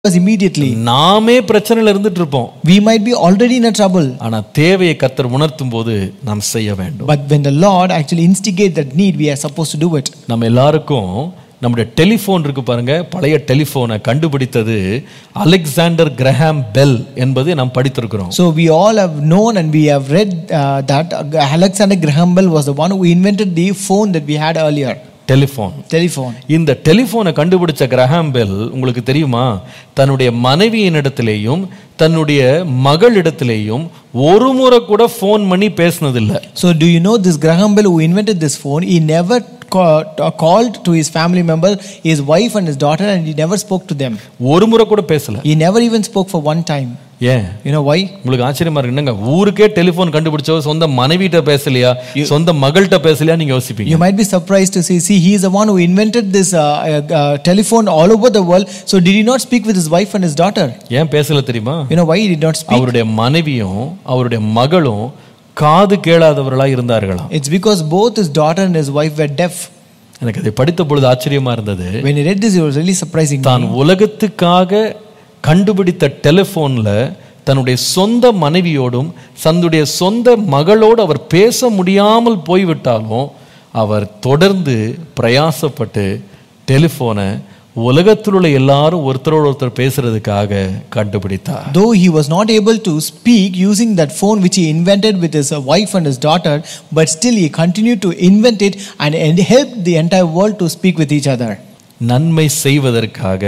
us immediately. நாமே பிரச்சனையில இருந்துட்டு இருப்போம் We might be already in a trouble. ஆனா தேவையை கர்த்தர் உணர்த்தும் போது நாம் செய்ய வேண்டும் But when the Lord actually instigates that need, we are supposed to do it. நம்ம எல்லாருக்கும் நம்முடைய டெலிஃபோன் இருக்கு பாருங்க பழைய டெலிஃபோனை கண்டுபிடித்தது அலெக்சாண்டர் கிரஹாம் பெல் என்பதை நாம் படித்திருக்கிறோம் So we all have known and we have read uh, that Alexander Graham Bell was the one who invented the phone that we had earlier. Telephone Telephone. இந்த டெலிஃபோனை கண்டுபிடிச்ச Graham bell உங்களுக்கு தெரியுமா தன்னுடைய மனைவியினிடத்திலேயும் தன்னுடைய மகளிடத்திலேயும் ஒரு முறை கூட ஃபோன் பண்ணி பேசினதில்லை So do you know this Graham Bell who invented this phone? He never ca- uh, called to his family member, his wife and his daughter, and he never spoke to them. ஒரு முறை கூட பேசல He never even spoke for one time. ஏன் You know why? உங்களுக்கு ஆச்சரியமா இருக்கு என்னங்க ஊருக்கே டெலிஃபோன் கண்டுபிடிச்சவர் சொந்த மனைவிட்ட பேசலையா சொந்த மகள்கிட்ட பேசலையா நீங்க யோசிப்பீங்க You might be surprised to see, see, he is the one who invented this uh, uh, uh, telephone all over the world. So did he not speak with his wife and his daughter? ஏன் பேசல தெரியுமா You know why he did not speak? அவருடைய மனைவியும் அவருடைய மகளும் காது கேளாதவர்களா இருந்தார்களாம் It's because both his daughter and his wife were deaf. எனக்கு அதை படித்த பொழுது ஆச்சரியமா இருந்தது When he read this, it was really surprising. தான் உலகத்துக்காக கண்டுபிடித்த டெலிஃபோன்ல தன்னுடைய சொந்த மனைவியோடும் தன்னுடைய சொந்த மகளோடு அவர் பேச முடியாமல் போய்விட்டாலும் அவர் தொடர்ந்து பிரயாசப்பட்டு டெலிஃபோனை உலகத்தில் உள்ள எல்லாரும் ஒருத்தரோடு ஒருத்தர் பேசுறதுக்காக கண்டுபிடித்தார் Though he was not able to speak using that phone which he invented with his uh, wife and his daughter, but still he continued to invent it and, and helped the entire world to speak with each other. நன்மை செய்வதற்காக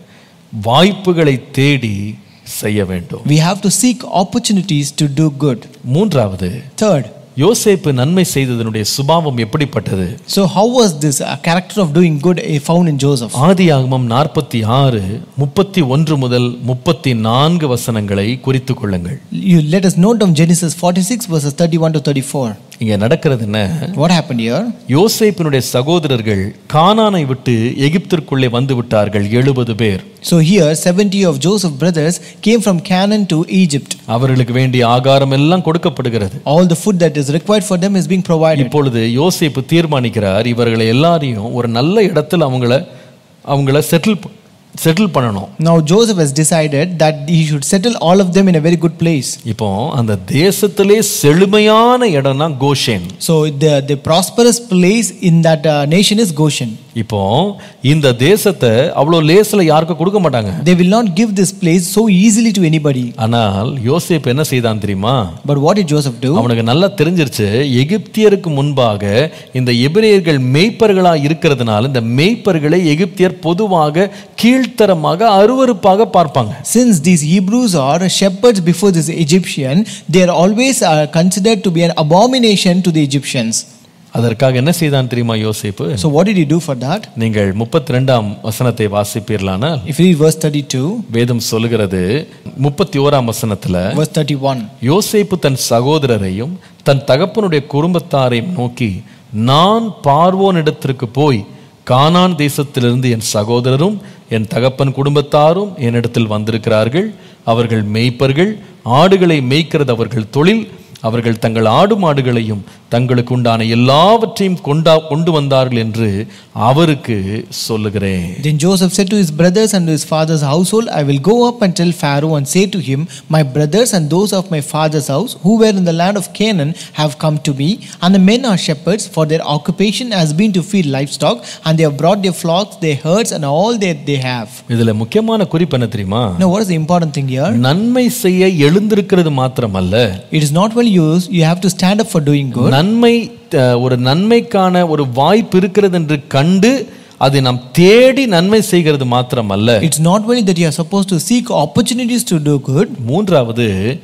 வாய்ப்புகளை தேடி செய்ய வேண்டும் We have to seek opportunities to do good. மூன்றாவது Third, யோசேப்பு நன்மை செய்ததனுடைய சுபாவம் எப்படிப்பட்டது so how was this uh, character of doing good uh, found in Joseph? ஆதியாகமம் நாற்பத்தி ஆறு முப்பத்தி ஒன்று முதல் முப்பத்தி நான்கு வசனங்களை குறித்துக் கொள்ளுங்கள் You let us note down Genesis 46 verses 31 to 34. இங்க நடக்கிறது என்ன What happened here? யோசேப்பினுடைய சகோதரர்கள் கானானை விட்டு எகிப்திற்குள்ளே வந்து விட்டார்கள் எழுபது பேர் So here 70 of Joseph's brothers came from Canaan to Egypt. அவர்களுக்கு வேண்டிய ஆகாரம் எல்லாம் கொடுக்கப்படுகிறது All the food that is required for them is being provided. இப்பொழுது யோசேப்பு தீர்மானிக்கிறார் இவர்களை எல்லாரையும் ஒரு நல்ல இடத்துல அவங்கள அவங்கள செட்டில் செட்டில் பண்ணணும் Now Joseph has decided that he should settle all of them in a very good place. இப்போ அந்த தேசத்திலே செழுமையான இடம்னா Goshen So the, the prosperous place in that uh, nation is Goshen. இப்போ இந்த தேசத்தை அவ்வளோ லேசில் யாருக்கும் கொடுக்க மாட்டாங்க They will not give this place so easily to anybody. ஆனால் யோசேப் என்ன செய்தான் தெரியுமா But what did Joseph do? அவனுக்கு நல்லா தெரிஞ்சிருச்சு எகிப்தியருக்கு முன்பாக இந்த எபிரேயர்கள் மெய்ப்பர்களா இருக்கிறதுனால இந்த மெய்ப்பர்களை எகிப்தியர் பொதுவாக கீழ்த்தரமாக அருவருப்பாக பார்ப்பாங்க Since these Hebrews are shepherds before this Egyptian, they are always uh, considered to be an abomination to the Egyptians. அதற்காக என்ன செய்தான் தெரியுமா யோசேப்பு So what did he do for that? நீங்கள் முப்பத்தி ரெண்டாம் வசனத்தை வாசிப்பீர்களானால் If you read verse 32, வேதம் சொல்லுகிறது முப்பத்தி ஓராம் வசனத்துல verse 31. யோசேப்பு தன் சகோதரரையும் தன் தகப்பனுடைய குடும்பத்தாரையும் நோக்கி நான் பார்வோனிடத்திற்கு போய் கானான் தேசத்திலிருந்து என் சகோதரரும் என் தகப்பன் குடும்பத்தாரும் என்னிடத்தில் வந்திருக்கிறார்கள் அவர்கள் மேய்ப்பர்கள் ஆடுகளை மேய்க்கிறது அவர்கள் தொழில் அவர்கள் தங்கள் ஆடு மாடுகளையும் தங்களுக்கு உண்டான எல்லாவற்றையும் கொண்டா கொண்டு வந்தார்கள் என்று அவருக்கு சொல்லுகிறேன் Then Joseph said to his brothers and to his father's household, I will go up and tell Pharaoh and say to him, My brothers and those of my father's house who were in the land of Canaan have come to me, and the men are shepherds, for their occupation has been to feed livestock, and they have brought their flocks, their herds, and all that they have. இதுல முக்கியமான குறிப்பு என்ன தெரியுமா Now, what is the important thing here? நன்மை செய்ய எழுந்திருக்கிறது மாத்திரமல்ல It is not well used, you have to stand up for doing good. நன்மை அஹ், ஒரு நன்மைக்கான ஒரு வாய்ப்பு இருக்கிறது என்று கண்டு அதை நாம் தேடி நன்மை செய்கிறது மாத்திரமல்ல It's not only that you are supposed to seek opportunities to do good, மூன்றாவது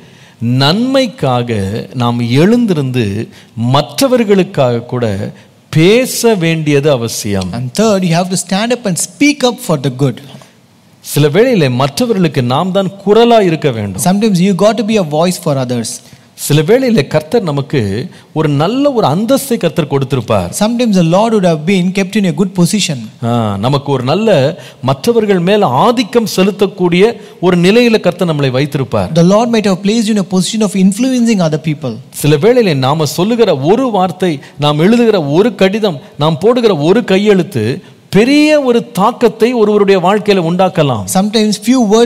நன்மைக்காக நாம் எழுந்திருந்து மற்றவர்களுக்காக கூட பேச வேண்டியது அவசியம் and third, you have to stand up and speak up for the good. சில வேளையில மற்றவர்களுக்கு நாம் தான் குரலா இருக்க வேண்டும் Sometimes you got to be a voice for others. சில வேளையில கர்த்தர் நமக்கு ஒரு நல்ல ஒரு அந்தஸ்தை கர்த்தர் கொடுத்திருப்பார் Sometimes the Lord would have been kept in a good position. ஆ, நமக்கு ஒரு நல்ல மற்றவர்கள் மேல ஆதிக்கம் செலுத்தக்கூடிய ஒரு நிலையில கர்த்தர் நம்மளை வைத்திருப்பார் The Lord might have placed you in a position of influencing other people. சில வேளையில நாம சொல்லுகிற ஒரு வார்த்தை நாம் எழுதுகிற ஒரு கடிதம் நாம் போடுகிற ஒரு கையெழுத்து பெரிய ஒரு தாக்கத்தை ஒருவருடைய வாழ்க்கையில உண்டாக்கலாம் Sometimes few words